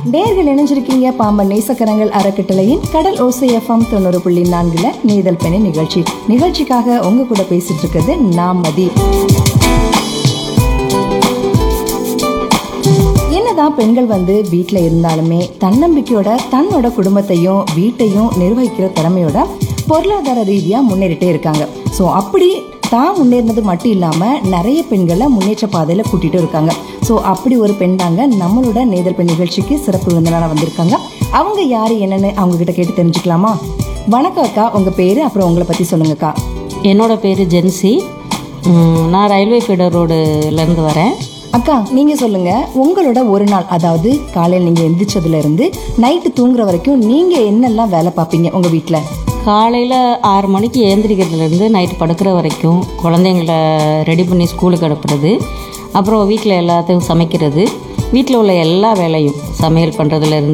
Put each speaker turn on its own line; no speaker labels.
நேர்கள் இணைஞ்சிருக்கீங்க பாம்பன் நேசக்கரங்கள் அறக்கட்டளையின் கடல் ஓசை எஃப்எம் தொண்ணூறு புள்ளி நான்குல நீதல் பெண்ணை நிகழ்ச்சி நிகழ்ச்சிக்காக உங்க கூட பேசிட்டு இருக்கிறது நான் மதி என்னதான் பெண்கள் வந்து வீட்டில் இருந்தாலுமே தன்னம்பிக்கையோட தன்னோட குடும்பத்தையும் வீட்டையும் நிர்வகிக்கிற திறமையோட பொருளாதார ரீதியாக முன்னேறிட்டே இருக்காங்க ஸோ அப்படி தான் முன்னேறினது மட்டும் இல்லாமல் நிறைய பெண்களை முன்னேற்ற பாதையில் கூட்டிகிட்டு இருக்காங்க ஸோ அப்படி ஒரு பெண் தாங்க நம்மளோட நேதல் பெண் நிகழ்ச்சிக்கு சிறப்பு விருந்தினராக வந்திருக்காங்க அவங்க யார் என்னன்னு அவங்க கிட்ட கேட்டு தெரிஞ்சுக்கலாமா வணக்கம் அக்கா உங்கள் பேர் அப்புறம் உங்களை பற்றி சொல்லுங்கக்கா
என்னோட பேர் ஜென்சி ம், நான் ரயில்வே ஃபீடர் ரோடுலேருந்து வரேன்
அக்கா நீங்க சொல்லுங்க உங்களோட ஒரு நாள் அதாவது காலையில் நீங்க எந்திரிச்சதுல இருந்து நைட்டு தூங்குற வரைக்கும் நீங்க என்னெல்லாம் வேலை பார்ப்பீங்க உங்க வீட்ல
காலையில் ஆறு மணிக்கு ஏந்திரிக்கிறதுலேருந்து நைட்டு படுக்கிற வரைக்கும் குழந்தைங்கள ரெடி பண்ணி ஸ்கூலுக்கு அனுப்புறது அப்புறம் வீட்டில் எல்லாத்தையும் சமைக்கிறது வீட்டில் உள்ள எல்லா வேலையும் சமையல் பண்ணுறதுலேருந்து